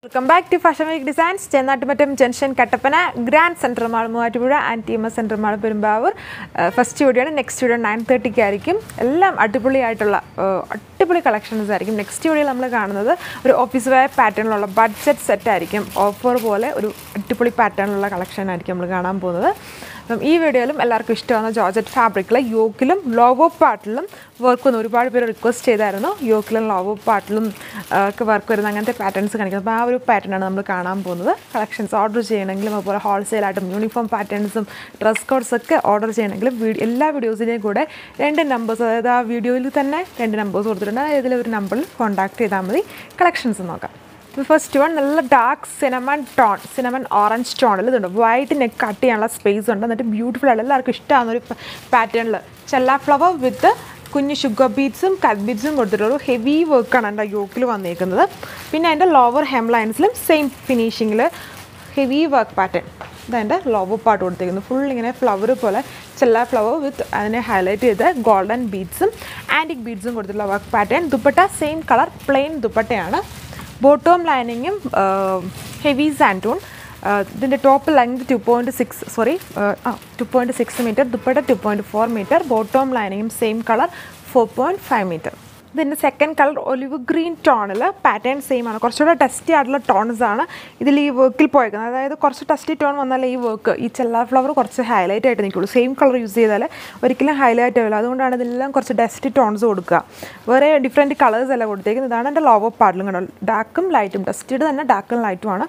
welcome back to fashion week designs Chennattumattam junction Kattappana grand centre mall Muvattupuzha and T M S centre mall Perumbavoor first video ആണ് next video nine തേർട്ടിക്ക് ആയിരിക്കും എല്ലാം അടിപൊളിയായിട്ടുള്ള ഏഹ്, അടിപൊളി collections ആയിരിക്കും next video നമ്മൾ കാണുന്നത് ഒരു ഓഫീസ് വെയർ പാറ്റേണിലുള്ള ബഡ്ജറ്റ് സെറ്റ് ആയിരിക്കും ഓഫർ പോലെ ഒരു അടിപൊളി പാറ്റേണിലുള്ള കളക്ഷൻ ആയിരിക്കും നമ്മൾ കാണാൻ പോകുന്നത് അപ്പം ഈ വീഡിയോയിലും എല്ലാവർക്കും ഇഷ്ടമാണ് ജോർജറ്റ് ഫാബ്രിക്കിൽ യോക്കിലും ലോവോ പാട്ടിലും വർക്ക് വന്ന് ഒരുപാട് പേര് റിക്വസ്റ്റ് ചെയ്തായിരുന്നു യോക്കിലും ലോവോ പാട്ടിലും ഒക്കെ വർക്ക് വരുന്ന അങ്ങനത്തെ പാറ്റേൺസ് കാണിക്കുന്നത് അപ്പോൾ ആ ഒരു പാറ്റേണാണ് നമ്മൾ കാണാൻ പോകുന്നത് കളക്ഷൻസ് ഓർഡർ ചെയ്യണമെങ്കിലും അതുപോലെ ഹോൾസെയിലായിട്ടും യൂണിഫോം പാറ്റേൺസും ഡ്രസ് കോഡ്സ് ഒക്കെ ഓർഡർ ചെയ്യണമെങ്കിലും വീ- എല്ലാ വീഡിയോസിൻ്റെയും കൂടെ രണ്ട് നമ്പേഴ്സ് അതായത് ആ വീഡിയോയിൽ തന്നെ രണ്ട് നമ്പേഴ്സ് കൊടുത്തിട്ടുണ്ട് ഏതെങ്കിലും ഒരു നമ്പറിൽ കോൺടാക്ട് ചെയ്താൽ മതി കളക്ഷൻസ് നോക്കാം ഫസ്റ്റ് വൺ നല്ല dark cinnamon tone cinnamon orange ടോണിൽ ഇതുണ്ട് വൈറ്റ് നെക്ക് കട്ട് ചെയ്യാനുള്ള സ്പേസ് ഉണ്ട് എന്നിട്ട് ബ്യൂട്ടിഫുൾ ആണ് എല്ലാവർക്കും ഇഷ്ടമാകുന്ന ഒരു പാറ്റേണിൽ ചെല്ല ഫ്ലവർ വിത്ത് കുഞ്ഞ് ഷുഗർ ബീഡ്സും കത്ത് ബീഡ്സും കൊടുത്തിട്ടുള്ള ഒരു ഹെവി വർക്കാണ് എൻ്റെ യോക്കിൽ വന്നിരിക്കുന്നത് പിന്നെ അതിൻ്റെ ലോവർ ഹെം ലൈൻസിലും സെയിം ഫിനിഷിങ്ങിൽ ഹെവി വർക്ക് പാറ്റേൺ ഇതെൻ്റെ ലോവർ പാർട്ട് കൊടുത്തിരിക്കുന്നത് ഫുൾ ഇങ്ങനെ ഫ്ലവർ പോലെ ചെല്ല ഫ്ലവർ വിത്ത് അതിനെ ഹൈലൈറ്റ് ചെയ്ത് ഗോൾഡൻ ബീഡ്സും ആൻറ്റിക് ബീഡ്സും കൊടുത്തിട്ടുള്ള work pattern dupatta same colour plain ദുപ്പട്ടയാണ് ബോട്ടോം ലൈനിങ്ങും ഹെവി സാൻറ്റൂൺ ഇതിൻ്റെ top length two point six sorry ആ two point six metre dupatta two point four metre bottom ലൈനിങ്ങും same colour four point five metre ഇതിൻ്റെ second colour olive green ടോണിൽ pattern same ആണ് കുറച്ചുകൂടെ ടെസ്റ്റി ആയിട്ടുള്ള ടോൺസ് ആണ് ഇതിൽ ഈ വർക്കിൽ പോയേക്കുന്നത് അതായത് കുറച്ച് ടെസ്റ്റി ടോൺ വന്നാൽ ഈ വർക്ക് ഈ ചെല്ല ഫ്ലവർ കുറച്ച് ഹൈലൈറ്റ് ആയിട്ട് നിൽക്കുള്ളൂ സെയിം കളർ യൂസ് ചെയ്താൽ ഒരിക്കലും ഹൈലൈറ്റ് ആവില്ല അതുകൊണ്ടാണ് ഇതെല്ലാം കുറച്ച് ഡസ്റ്റി ടോൺസ് കൊടുക്കുക വേറെ ഡിഫറെൻറ്റ് കളേഴ്സ് അല്ല കൊടുത്തേക്കുന്നത് ഇതാണ് എൻ്റെ ലോവർ പാർട്ടിലും കണ്ടോ ഡാർക്കും ലൈറ്റും ഡസ്റ്റിയുടെ തന്നെ ഡാർക്കും ലൈറ്റുമാണ്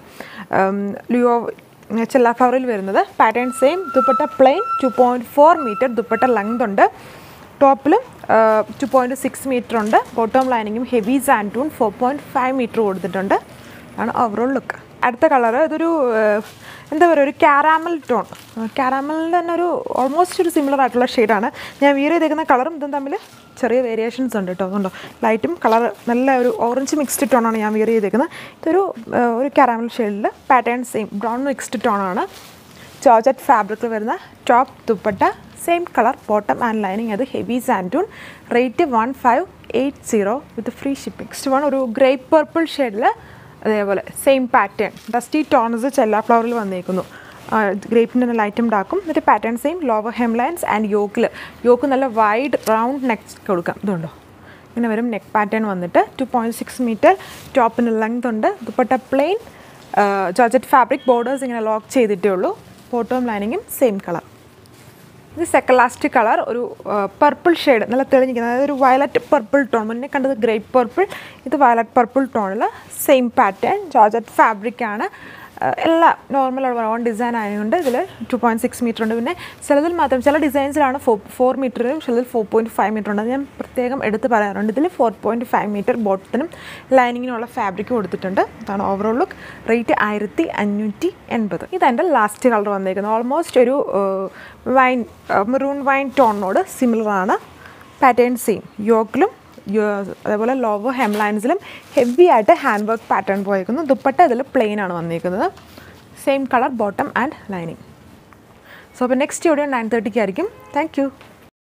ലിയോ ചെല്ല ഫ്ലവറിൽ വരുന്നത് pattern same dupatta plain two point four metre dupatta length ഉണ്ട് ടോപ്പിലും ടു പോയിൻറ്റ് സിക്സ് മീറ്റർ ഉണ്ട് ബോട്ടോം ലൈനിങ്ങും heavy santoon four point five metre കൊടുത്തിട്ടുണ്ട് ആണ് ഓവറോൾ ലുക്ക് അടുത്ത കളർ ഇതൊരു ആഹ്, എന്താ പറയുക ഒരു കാരാമൽ ടോൺ കാരാമലിൽ തന്നെ ഒരു ഓൾമോസ്റ്റ് ഒരു സിമിലർ ആയിട്ടുള്ള ഷെയ്ഡാണ് ഞാൻ വീർ ചെയ്തേക്കുന്ന കളറും ഇതും തമ്മിൽ ചെറിയ വേരിയേഷൻസ് ഉണ്ട് കേട്ടോ അതുകൊണ്ടോ ലൈറ്റും കളർ നല്ല ഒരു ഓറഞ്ച് മിക്സ്ഡ് ടോണാണ് ഞാൻ വീർ ചെയ്തേക്കുന്നത് ഇതൊരു ആഹ്, ഒരു കാരാമൽ ഷെയ്ഡിൽ പാറ്റേൺ സെയിം ബ്രൗൺ മിക്സ്ഡ് ടോണാണ് ജോർജറ്റ് ഫാബ്രിക്കിൽ വരുന്ന top dupatta same colour bottom and lining അത് heavy santoon rate one five eight zero with free shipping next one ഒരു ഗ്രേപ്പ് പർപ്പിൾ ഷെയ്ഡിൽ അതേപോലെ സെയിം പാറ്റേൺ ഡസ്റ്റി ടോൺസ് ചെല്ലാ ഫ്ലവറിൽ വന്നേക്കുന്നു ഗ്രേപ്പിൻ്റെ നല്ല ഐറ്റം ഉണ്ടാക്കും എന്നിട്ട് pattern same lower hem lines and യോക്കിൽ യോക്ക് നല്ല വൈഡ് റൗണ്ട് നെക്ക് കൊടുക്കാം ഇതുണ്ടോ ഇങ്ങനെ വരും നെക്ക് പാറ്റേൺ വന്നിട്ട് ടു പോയിൻറ്റ് സിക്സ് മീറ്റർ ടോപ്പിന് ലെങ്ത് ഉണ്ട് dupatta plain georgette fabric borders ഇങ്ങനെ ലോക്ക് ചെയ്തിട്ടേ ഉള്ളൂ ബോട്ടോം ലൈനിങ്ങും സെയിം കളർ ഇത് സെക്കൻഡ് ലാസ്റ്റ് കളർ ഒരു പർപ്പിൾ ഷെയ്ഡ് നല്ല തെളിഞ്ഞിരിക്കുന്നത് അതായത് ഒരു വയലറ്റ് പർപ്പിൾ ടോൺ മുന്നേ കണ്ടത് ഗ്രേപ്പ് പർപ്പിൾ ഇത് വയലറ്റ് പർപ്പിൾ ടോണിൽ സെയിം പാറ്റേൺ ജോർജറ്റ് ഫാബ്രിക് ആണ് ആഹ് എല്ലാ നോർമൽ ഓൺ ഡിസൈൻ ആയതുകൊണ്ട് ഇതിൽ ടു പോയിൻറ്റ് സിക്സ് മീറ്റർ ഉണ്ട് പിന്നെ ചിലതിൽ മാത്രം ചില ഡിസൈൻസിലാണ് ഫോർ ഫോർ മീറ്ററും ചിലതിൽ ഫോർ പോയിൻറ്റ് ഫൈവ് മീറ്റർ ഉണ്ട് അത് ഞാൻ പ്രത്യേകം എടുത്ത് പറയാറുണ്ട് ഇതിൽ ഫോർ പോയിൻറ്റ് ഫൈവ് മീറ്റർ ബോട്ടത്തിനും ലൈനിങ്ങിനുള്ള ഫാബ്രിക് കൊടുത്തിട്ടുണ്ട് അതാണ് ഓവറോൾ ലുക്ക് റേറ്റ് ആയിരത്തി അഞ്ഞൂറ്റി എൺപത് ഇതെൻ്റെ ലാസ്റ്റ് കളർ വന്നേക്കുന്നത് ഓൾമോസ്റ്റ് ഒരു വൈൻ മെറൂൺ വൈൻ ടോണിനോട് സിമിലർ ആണ് പാറ്റേൺ സെയിം യോക്കിലും അതേപോലെ ലോവർ ഹെം ലൈൻസിലും ഹെവി ആയിട്ട് ഹാൻഡ് വർക്ക് പാറ്റേൺ പോയേക്കുന്നു ദുപ്പട്ട ഇതിൽ പ്ലെയിൻ ആണ് വന്നിരിക്കുന്നത് same colour bottom and lining so അപ്പോൾ നെക്സ്റ്റ് വീഡിയോ നയൻ തേർട്ടിക്ക് ആയിരിക്കും താങ്ക് യു